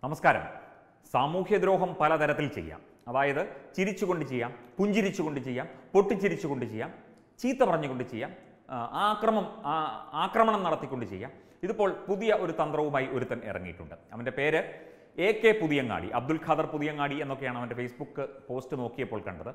നമസ്കാരം സാമൂഹ്യദ്രോഹം പലതരത്തിൽ ചെയ്യാം അതായത് ചിരിച്ചുകൊണ്ട് ചെയ്യാം പുഞ്ചിരിച്ചുകൊണ്ട് ചെയ്യാം പൊട്ടിച്ചിരിച്ചുകൊണ്ട് ചെയ്യാം ചീത്ത പറഞ്ഞുകൊണ്ട് ചെയ്യാം ആ, ആക്രമം ആ, ആക്രമണം നടത്തിക്കൊണ്ട് ചെയ്യാം ഇതിപ്പോൾ പുതിയ ഒരു തന്ത്രവുമായി ഒരുത്തൻ ഇറങ്ങിയിട്ടുണ്ട് അവൻ്റെ പേര് എ കെ പുതിയങ്ങാടി അബ്ദുൽ ഖാദർ പുതിയങ്ങാടി എന്നൊക്കെയാണ് അവൻ്റെ ഫേസ്ബുക്ക് പോസ്റ്റ് നോക്കിയപ്പോൾ കണ്ടത്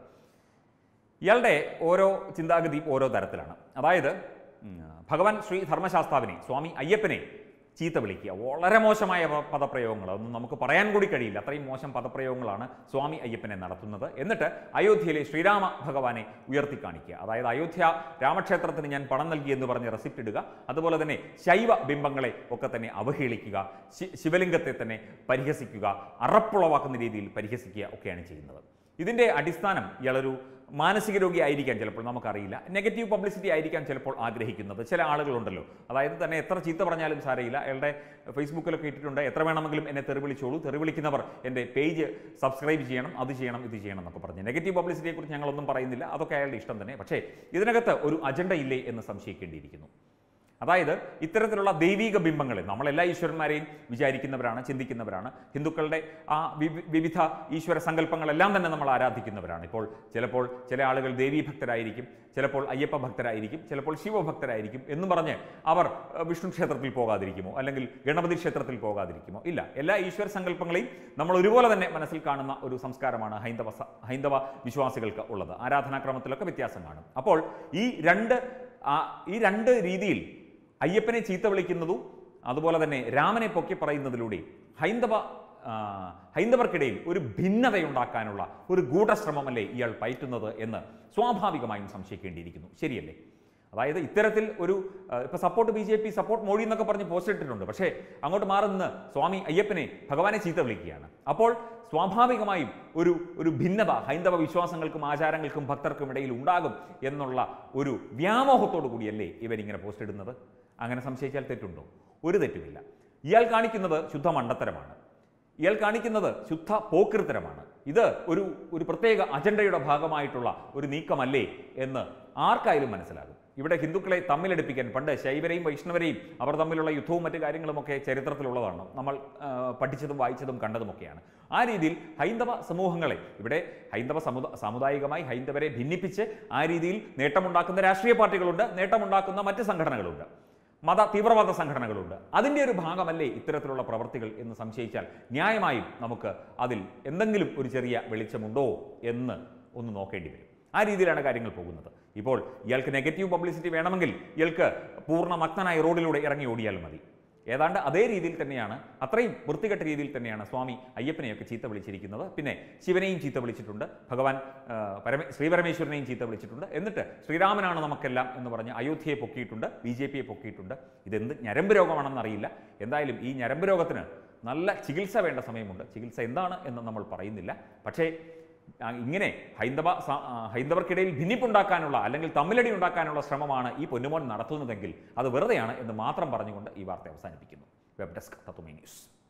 ഇയാളുടെ ഓരോ ചിന്താഗതിയും ഓരോ തരത്തിലാണ് അതായത് ഉം, ഭഗവാൻ ശ്രീ ധർമ്മശാസ്താവിനെ സ്വാമി അയ്യപ്പനെ ചീത്ത വിളിക്കുക വളരെ മോശമായ പ- പദപ്രയോഗങ്ങൾ അതൊന്നും നമുക്ക് പറയാൻ കൂടി കഴിയില്ല അത്രയും മോശം പദപ്രയോഗങ്ങളാണ് സ്വാമി അയ്യപ്പനെ നടത്തുന്നത് എന്നിട്ട് അയോധ്യയിലെ ശ്രീരാമ ഭഗവാനെ ഉയർത്തി കാണിക്കുക അതായത് അയോധ്യ രാമക്ഷേത്രത്തിന് ഞാൻ പണം നൽകി എന്ന് പറഞ്ഞ് റെസിപ്റ്റ് ഇടുക അതുപോലെ തന്നെ ശൈവ ബിംബങ്ങളെ ഒക്കെ തന്നെ അവഹേളിക്കുക ശി- ശിവലിംഗത്തെ തന്നെ പരിഹസിക്കുക അറപ്പുളവാക്കുന്ന രീതിയിൽ പരിഹസിക്കുക ഒക്കെയാണ് ചെയ്യുന്നത് ഇതിൻ്റെ അടിസ്ഥാനം ഇയാളൊരു മാനസിക രോഗി ആയിരിക്കാം ചിലപ്പോൾ നമുക്കറിയില്ല നെഗറ്റീവ് പബ്ലിസിറ്റി ആയിരിക്കാം ചിലപ്പോൾ ആഗ്രഹിക്കുന്നത് ചില ആളുകളുണ്ടല്ലോ അതായത് തന്നെ എത്ര ചീത്ത പറഞ്ഞാലും സാരയില്ല അയാളുടെ ഫേസ്ബുക്കിലൊക്കെ ഇട്ടിട്ടുണ്ട് എത്ര വേണമെങ്കിലും എന്നെ തെറി വിളിച്ചോളൂ തെറി വിളിക്കുന്നവർ എൻ്റെ പേജ് സബ്സ്ക്രൈബ് ചെയ്യണം അത് ചെയ്യണം ഇത് ചെയ്യണം എന്നൊക്കെ പറഞ്ഞ് നെഗറ്റീവ് പബ്ലിസിറ്റിയെ കുറിച്ച് ഞങ്ങളൊന്നും പറയുന്നില്ല അതൊക്കെ അയാളുടെ ഇഷ്ടം തന്നെ പക്ഷേ ഇതിനകത്ത് ഒരു അജണ്ട ഇല്ലേ എന്ന് സംശയിക്കേണ്ടിയിരിക്കുന്നു അതായത് ഇത്തരത്തിലുള്ള ദൈവീക ബിംബങ്ങളെ നമ്മളെല്ലാ ഈശ്വരന്മാരെയും വിചാരിക്കുന്നവരാണ് ചിന്തിക്കുന്നവരാണ് ഹിന്ദുക്കളുടെ ആ വിവി- വിവിധ ഈശ്വര സങ്കല്പങ്ങളെല്ലാം തന്നെ നമ്മൾ ആരാധിക്കുന്നവരാണ് ഇപ്പോൾ ചിലപ്പോൾ ചില ആളുകൾ ദേവീ ഭക്തരായിരിക്കും ചിലപ്പോൾ അയ്യപ്പ ഭക്തരായിരിക്കും ചിലപ്പോൾ ശിവഭക്തരായിരിക്കും എന്ന് പറഞ്ഞ് അവർ അഹ്, വിഷ്ണു ക്ഷേത്രത്തിൽ പോകാതിരിക്കുമോ അല്ലെങ്കിൽ ഗണപതി ക്ഷേത്രത്തിൽ പോകാതിരിക്കുമോ ഇല്ല എല്ലാ ഈശ്വര സങ്കല്പങ്ങളെയും നമ്മൾ ഒരുപോലെ തന്നെ മനസ്സിൽ കാണുന്ന ഒരു സംസ്കാരമാണ് ഹൈന്ദവ സ- ഹൈന്ദവ വിശ്വാസികൾക്ക് ഉള്ളത് ആരാധനാക്രമത്തിലൊക്കെ വ്യത്യാസം കാണും അപ്പോൾ ഈ രണ്ട് ആ, ഈ രണ്ട് രീതിയിൽ അയ്യപ്പനെ ചീത്ത വിളിക്കുന്നതും അതുപോലെ തന്നെ രാമനെ പൊക്കി പറയുന്നതിലൂടെ ഹൈന്ദവ ആ, ഹൈന്ദവർക്കിടയിൽ ഒരു ഭിന്നതയുണ്ടാക്കാനുള്ള ഒരു ഗൂഢശ്രമമല്ലേ ഇയാൾ പയറ്റുന്നത് എന്ന് സ്വാഭാവികമായും സംശയിക്കേണ്ടിയിരിക്കുന്നു ശരിയല്ലേ അതായത് ഇത്തരത്തിൽ ഒരു ഇപ്പോൾ support B J P support Modi എന്നൊക്കെ പറഞ്ഞ് പോസ്റ്റ് ഇട്ടിട്ടുണ്ട് പക്ഷേ അങ്ങോട്ട് മാറി നിന്ന് സ്വാമി അയ്യപ്പനെ ഭഗവാനെ ചീത്ത വിളിക്കുകയാണ് അപ്പോൾ സ്വാഭാവികമായും ഒരു ഒരു ഭിന്നത ഹൈന്ദവ വിശ്വാസങ്ങൾക്കും ആചാരങ്ങൾക്കും ഭക്തർക്കും ഇടയിൽ ഉണ്ടാകും എന്നുള്ള ഒരു വ്യാമോഹത്തോടു കൂടിയല്ലേ ഇവരിങ്ങനെ പോസ്റ്റ് ഇടുന്നത് അങ്ങനെ സംശയിച്ചാൽ തെറ്റുണ്ടോ ഒരു തെറ്റുമില്ല ഇയാൾ കാണിക്കുന്നത് ശുദ്ധ മണ്ടത്തരമാണ് ഇയാൾ കാണിക്കുന്നത് ശുദ്ധ പോക്കൃത്തരമാണ് ഇത് ഒരു ഒരു പ്രത്യേക അജണ്ടയുടെ ഭാഗമായിട്ടുള്ള ഒരു നീക്കമല്ലേ എന്ന് ആർക്കായാലും മനസ്സിലാകും ഇവിടെ ഹിന്ദുക്കളെ തമ്മിലടുപ്പിക്കാൻ പണ്ട് ശൈവരെയും വൈഷ്ണവരെയും അവർ തമ്മിലുള്ള യുദ്ധവും മറ്റു കാര്യങ്ങളുമൊക്കെ ചരിത്രത്തിലുള്ളതാണ് നമ്മൾ ആ, പഠിച്ചതും വായിച്ചതും കണ്ടതുമൊക്കെയാണ് ആ രീതിയിൽ ഹൈന്ദവ സമൂഹങ്ങളെ ഇവിടെ ഹൈന്ദവ സമുദ സാമുദായികമായി ഹൈന്ദവരെ ഭിന്നിപ്പിച്ച് ആ രീതിയിൽ നേട്ടമുണ്ടാക്കുന്ന രാഷ്ട്രീയ പാർട്ടികളുണ്ട് നേട്ടമുണ്ടാക്കുന്ന മറ്റ് സംഘടനകളുണ്ട് മത തീവ്രവാദ സംഘടനകളുണ്ട് അതിൻ്റെ ഒരു ഭാഗമല്ലേ ഇത്തരത്തിലുള്ള പ്രവർത്തികൾ എന്ന് സംശയിച്ചാൽ ന്യായമായും നമുക്ക് അതിൽ എന്തെങ്കിലും ഒരു ചെറിയ വെളിച്ചമുണ്ടോ എന്ന് ഒന്ന് നോക്കേണ്ടി വരും ആ രീതിയിലാണ് കാര്യങ്ങൾ പോകുന്നത് ഇപ്പോൾ ഇയാൾക്ക് നെഗറ്റീവ് പബ്ലിസിറ്റി വേണമെങ്കിൽ ഇയാൾക്ക് പൂർണ്ണ മഗ്നനായി റോഡിലൂടെ ഇറങ്ങി ഓടിയാൽ മതി ഏതാണ്ട് അതേ രീതിയിൽ തന്നെയാണ് അത്രയും വൃത്തികെട്ട രീതിയിൽ തന്നെയാണ് സ്വാമി അയ്യപ്പനെയൊക്കെ ചീത്ത വിളിച്ചിരിക്കുന്നത് പിന്നെ ശിവനെയും ചീത്ത വിളിച്ചിട്ടുണ്ട് ഭഗവാൻ ആ, പരമേ ശ്രീപരമേശ്വരനെയും ചീത്ത വിളിച്ചിട്ടുണ്ട് എന്നിട്ട് ശ്രീരാമനാണ് നമുക്കെല്ലാം എന്ന് പറഞ്ഞ് അയോധ്യയെ പൊക്കിയിട്ടുണ്ട് ബി ജെ പിയെ പൊക്കിയിട്ടുണ്ട് ഇതെന്ത് ഞരമ്പ് രോഗമാണെന്നറിയില്ല എന്തായാലും ഈ ഞരമ്പ് രോഗത്തിന് നല്ല ചികിത്സ വേണ്ട സമയമുണ്ട് ചികിത്സ എന്താണ് എന്ന് നമ്മൾ പറയുന്നില്ല പക്ഷേ ആ, ഇങ്ങനെ ഹൈന്ദവ സ- ആ, ഹൈന്ദവർക്കിടയിൽ ഭിന്നിപ്പുണ്ടാക്കാനുള്ള അല്ലെങ്കിൽ തമ്മിലടി ഉണ്ടാക്കാനുള്ള ശ്രമമാണ് ഈ പൊന്നുമോൻ നടത്തുന്നതെങ്കിൽ അത് വെറുതെയാണ് എന്ന് മാത്രം പറഞ്ഞുകൊണ്ട് ഈ വാർത്ത അവസാനിപ്പിക്കുന്നു വെബ് ഡെസ്ക് തത്തുമേ ന്യൂസ്